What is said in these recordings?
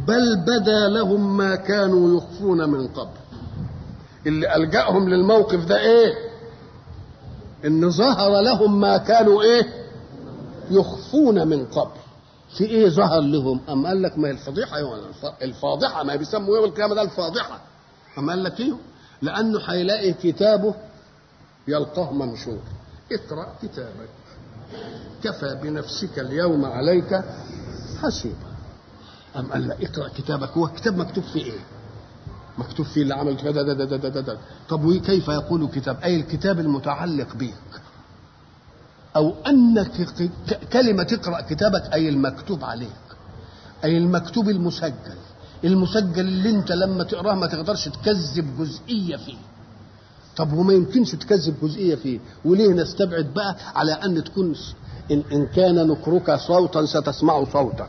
بل بدا لهم ما كانوا يخفون من قبل اللي ألجأهم للموقف ده ايه ان ظهر لهم ما كانوا ايه يخفون من قبل في ايه ظهر لهم ام قال لك ما هي الفضيحه يوم الفاضحه ما بيسموا يوم القيامه ده الفاضحه ام قال لك ايه لانه هيلاقي كتابه يلقاه منشور اقرا كتابك كفى بنفسك اليوم عليك حسيبا أم قال لا اقرأ كتابك هو كتاب مكتوب فيه إيه؟ مكتوب فيه اللي عمل كذا ده ده ده ده ده طب وكيف يقول كتاب؟ أي الكتاب المتعلق بك أو أنك كلمة تقرأ كتابك أي المكتوب عليك أي المكتوب المسجل المسجل اللي أنت لما تقراه ما تقدرش تكذب جزئية فيه طب وما يمكنش تكذب جزئية فيه وليه نستبعد بقى على أن تكون إن, إن كان نكرك صوتا ستسمع صوتك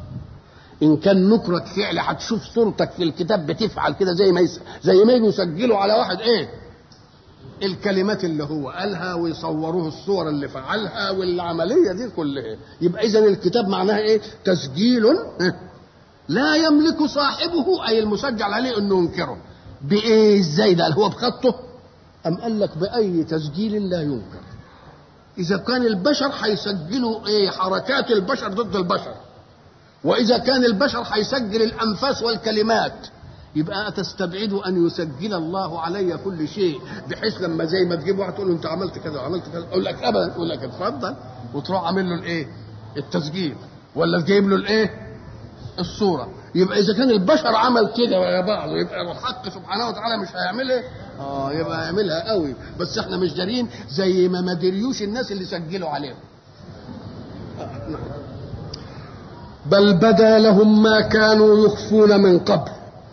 ان كان نكرك فعل هتشوف صورتك في الكتاب بتفعل كده زي ما يس... زي ما يجوا يسجلوا على واحد ايه الكلمات اللي هو قالها ويصوروه الصور اللي فعلها والعمليه دي كلها يبقى اذا الكتاب معناها ايه تسجيل لا يملك صاحبه اي المسجل عليه انه ينكره بايه ازاي ده هو بخطه ام قال لك باي تسجيل لا ينكر اذا كان البشر هيسجلوا ايه حركات البشر ضد البشر واذا كان البشر هيسجل الانفاس والكلمات يبقى تستبعد ان يسجل الله علي كل شيء بحيث لما زي ما تجيب واحد تقول له انت عملت كذا وعملت كذا اقول لك ابدا اقول لك اتفضل وتروح عامل له الايه؟ التسجيل ولا تجيب له الايه؟ الصوره يبقى اذا كان البشر عمل كده ويا بعض يبقى الحق سبحانه وتعالى مش هيعمل ايه؟ اه يبقى هيعملها قوي بس احنا مش دارين زي ما ما دريوش الناس اللي سجلوا عليهم آه نعم. بل بدا لهم ما كانوا يخفون من قبل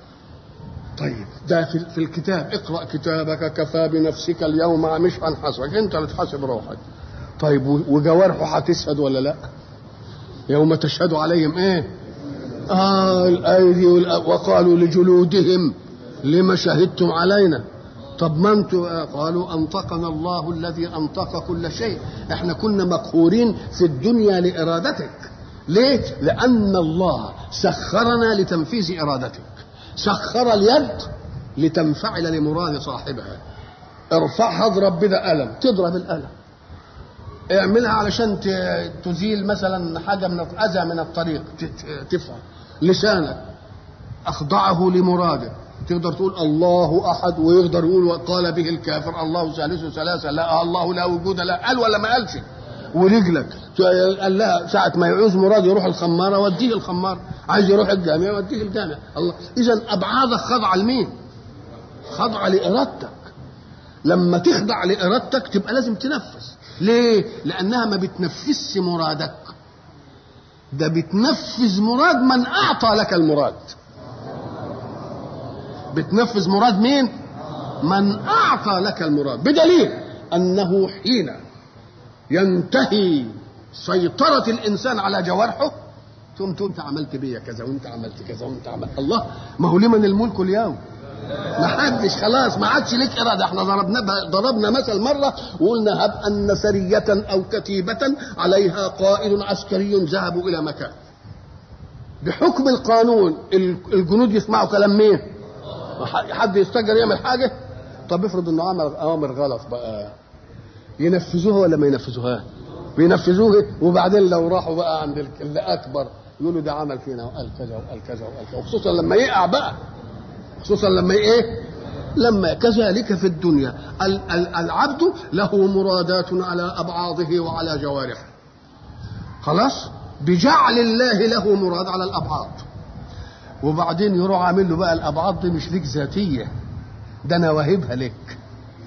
طيب ده في, في الكتاب اقرا كتابك كفى بنفسك اليوم مش هنحاسبك انت اللي تحاسب روحك طيب وجوارحه هتشهد ولا لا يوم تشهد عليهم ايه اه الايدي وقالوا لجلودهم لما شهدتم علينا طب ما انتم قالوا انطقنا الله الذي انطق كل شيء احنا كنا مقهورين في الدنيا لارادتك ليه؟ لأن الله سخرنا لتنفيذ إرادتك سخر اليد لتنفعل لمراد صاحبها ارفعها اضرب بذا قلم تضرب القلم اعملها علشان تزيل مثلا حاجة من أذى من الطريق تفعل لسانك أخضعه لمراده تقدر تقول الله أحد ويقدر يقول وقال به الكافر الله ثالث ثلاثة لا الله لا وجود لا قال ولا ما قالش ورجلك قال لها ساعة ما يعوز مراد يروح الخمارة وديه الخمارة عايز يروح الجامع وديه الجامع الله إذا أبعادك خاضعة لمين؟ خاضعة لإرادتك لما تخضع لإرادتك تبقى لازم تنفذ ليه؟ لأنها ما بتنفذش مرادك ده بتنفذ مراد من أعطى لك المراد بتنفذ مراد مين؟ من أعطى لك المراد بدليل أنه حين ينتهي سيطرة الإنسان على جوارحه ثم تقول أنت عملت بيا كذا وأنت عملت كذا وأنت عملت الله ما هو لمن الملك اليوم ما حدش خلاص ما عادش ليك إرادة احنا ضربنا ضربنا مثل مرة وقلنا هب أن سرية أو كتيبة عليها قائد عسكري ذهبوا إلى مكان بحكم القانون الجنود يسمعوا كلام مين؟ حد يستجر يعمل حاجة طب افرض انه عمل اوامر غلط بقى ينفذوها ولا ما ينفذوها بينفذوها وبعدين لو راحوا بقى عند اللي اكبر يقولوا ده عمل فينا وقال كذا وقال كذا وقال كذا وخصوصا لما يقع بقى خصوصا لما ايه لما كذلك في الدنيا العبد له مرادات على ابعاضه وعلى جوارحه خلاص بجعل الله له مراد على الابعاض وبعدين يروح عامل له بقى الابعاض دي مش ليك ذاتيه ده انا واهبها لك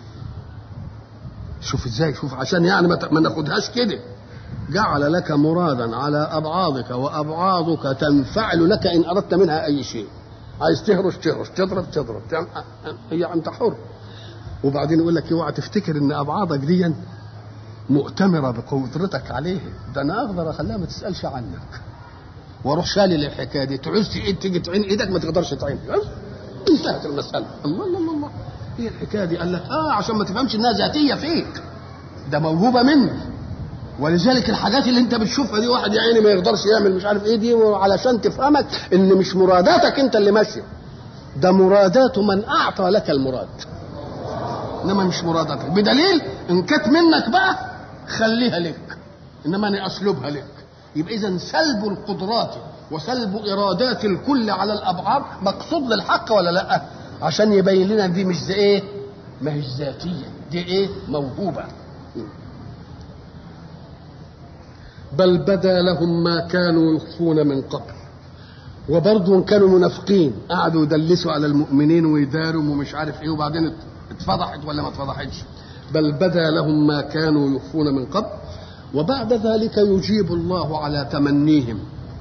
شوف ازاي شوف عشان يعني ما ناخدهاش كده جعل لك مرادا على ابعاضك وابعاضك تنفعل لك ان اردت منها اي شيء عايز تهرش تهرش تضرب تضرب هي انت حر وبعدين يقول لك اوعى تفتكر ان ابعاضك دي مؤتمره بقدرتك عليه ده انا اقدر اخليها ما تسالش عنك واروح شالل الحكايه دي تعوز تيجي تعين ايدك ما تقدرش تعين انتهت المساله الله الله الله, الله. هي الحكايه دي قال لك اه عشان ما تفهمش انها ذاتيه فيك ده موهوبه مني ولذلك الحاجات اللي انت بتشوفها دي واحد يا عيني ما يقدرش يعمل مش عارف ايه دي علشان تفهمك ان مش مراداتك انت اللي ماشيه ده مرادات من اعطى لك المراد انما مش مراداتك بدليل ان كانت منك بقى خليها لك انما انا اسلبها لك يبقى اذا سلب القدرات وسلب ارادات الكل على الابعاد مقصود للحق ولا لا عشان يبين لنا دي مش زي ايه ما هيش ذاتيه دي ايه موهوبه بل بدا لهم ما كانوا يخفون من قبل وبرضه كانوا منافقين قعدوا يدلسوا على المؤمنين ويداروا ومش عارف ايه وبعدين اتفضحت ولا ما اتفضحتش بل بدا لهم ما كانوا يخفون من قبل وبعد ذلك يجيب الله على تمنيهم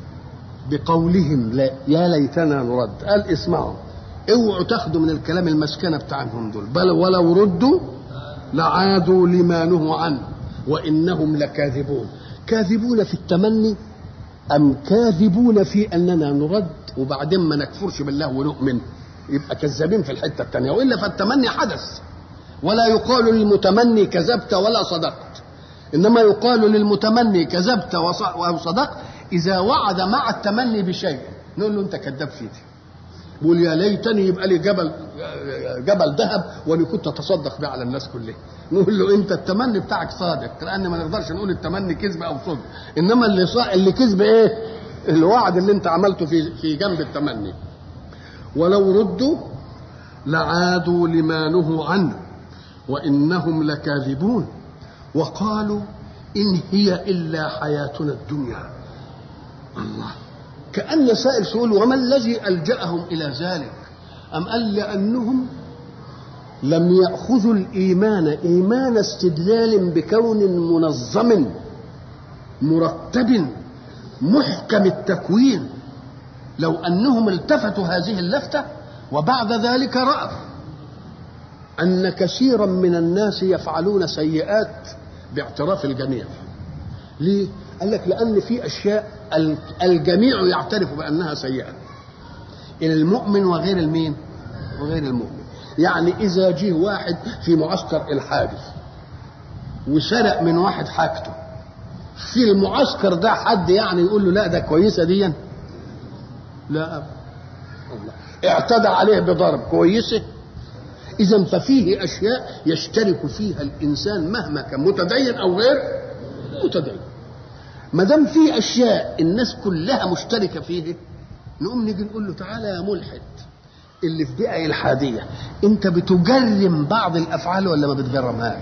بقولهم لا يا ليتنا نرد قال اسمعوا اوعوا تاخدوا من الكلام المسكنه بتاعهم دول بل ولو ردوا لعادوا لما نهوا عنه وانهم لكاذبون كاذبون في التمني ام كاذبون في اننا نرد وبعدين ما نكفرش بالله ونؤمن يبقى كذابين في الحته الثانيه والا فالتمني حدث ولا يقال للمتمني كذبت ولا صدقت انما يقال للمتمني كذبت وصدقت اذا وعد مع التمني بشيء نقول له انت كذاب في دي بيقول يا ليتني يبقى لي جبل جبل ذهب وانا كنت اتصدق به على الناس كلها نقول له انت التمني بتاعك صادق لان ما نقدرش نقول التمني كذب او صدق انما اللي صا... اللي كذب ايه الوعد اللي انت عملته في في جنب التمني ولو ردوا لعادوا لما نهوا عنه وانهم لكاذبون وقالوا ان هي الا حياتنا الدنيا الله كأن سائل سؤال وما الذي ألجأهم إلى ذلك أم قال لأنهم لم يأخذوا الإيمان إيمان استدلال بكون منظم مرتب محكم التكوين لو أنهم التفتوا هذه اللفتة وبعد ذلك رأوا أن كثيرا من الناس يفعلون سيئات باعتراف الجميع ليه؟ قال لك لأن في أشياء الجميع يعترف بأنها سيئة المؤمن وغير المين وغير المؤمن يعني إذا جه واحد في معسكر الحادث وسرق من واحد حاجته في المعسكر ده حد يعني يقول له لا ده كويسة دي لا الله اعتدى عليه بضرب كويسة إذا ففيه أشياء يشترك فيها الإنسان مهما كان متدين أو غير متدين ما دام في اشياء الناس كلها مشتركه فيه نقوم نيجي نقول له تعالى يا ملحد اللي في بيئه الحاديه انت بتجرم بعض الافعال ولا ما بتجرمهاش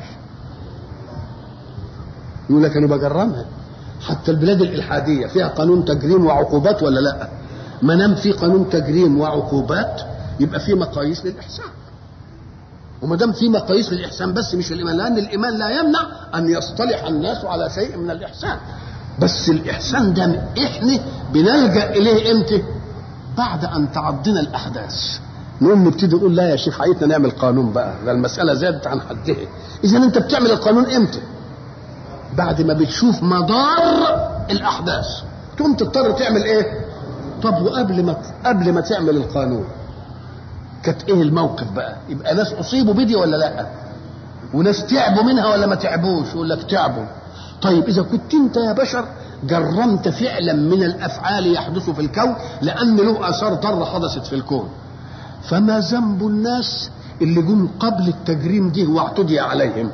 يقول لك انا بجرمها حتى البلاد الالحاديه فيها قانون تجريم وعقوبات ولا لا ما دام في قانون تجريم وعقوبات يبقى في مقاييس للاحسان وما دام في مقاييس للاحسان بس مش الايمان لان الايمان لا يمنع ان يصطلح الناس على شيء من الاحسان بس الاحسان ده احنا بنلجا اليه امتى بعد ان تعضنا الاحداث نقوم نبتدي نقول لا يا شيخ عايزنا نعمل قانون بقى ده المساله زادت عن حدها اذا انت بتعمل القانون امتى بعد ما بتشوف مدار الاحداث تقوم تضطر تعمل ايه طب وقبل ما قبل ما تعمل القانون كانت ايه الموقف بقى يبقى ناس اصيبوا بدي ولا لا وناس تعبوا منها ولا ما تعبوش يقول لك تعبوا طيب إذا كنت أنت يا بشر جرمت فعلا من الأفعال يحدث في الكون لأن له آثار ضارة حدثت في الكون فما ذنب الناس اللي جم قبل التجريم دي واعتدي عليهم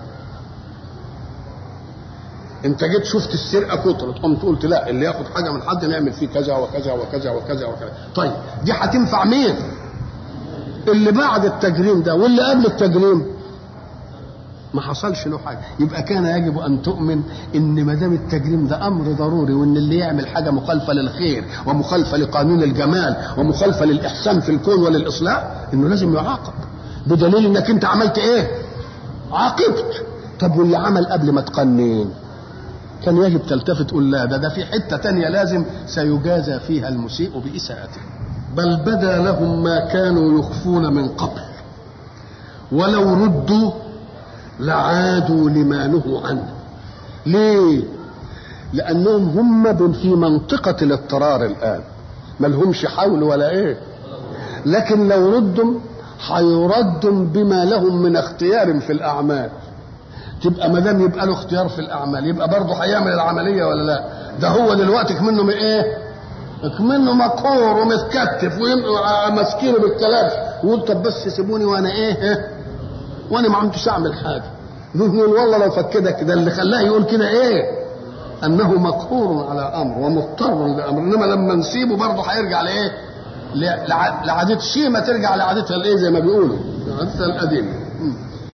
انت جيت شفت السرقه كترت قمت قلت لا اللي ياخد حاجه من حد نعمل فيه كذا وكذا وكذا وكذا وكذا طيب دي هتنفع مين اللي بعد التجريم ده واللي قبل التجريم ما حصلش له حاجه يبقى كان يجب ان تؤمن ان ما دام التجريم ده امر ضروري وان اللي يعمل حاجه مخالفه للخير ومخالفه لقانون الجمال ومخالفه للاحسان في الكون وللاصلاح انه لازم يعاقب بدليل انك انت عملت ايه عاقبت طب واللي عمل قبل ما تقنن كان يجب تلتفت تقول لا ده ده في حته تانية لازم سيجازى فيها المسيء باساءته بل بدا لهم ما كانوا يخفون من قبل ولو ردوا لعادوا لما نهوا عنه ليه لانهم هم في منطقه الاضطرار الان ما لهمش حول ولا ايه لكن لو ردوا هيردوا بما لهم من اختيار في الاعمال تبقى ما دام يبقى له اختيار في الاعمال يبقى برضه هيعمل العمليه ولا لا ده هو دلوقتي منه من ايه منه مقهور ومتكتف وماسكينه بالكلام ويقول طب بس سيبوني وانا ايه وانا ما عمتش اعمل حاجه نقول والله لو فكدك ده اللي خلاه يقول كده ايه انه مقهور على امر ومضطر لامر انما لما نسيبه برضه هيرجع لايه لعادة شيمة ترجع لعادتها الايه زي ما بيقولوا عادتها القديمه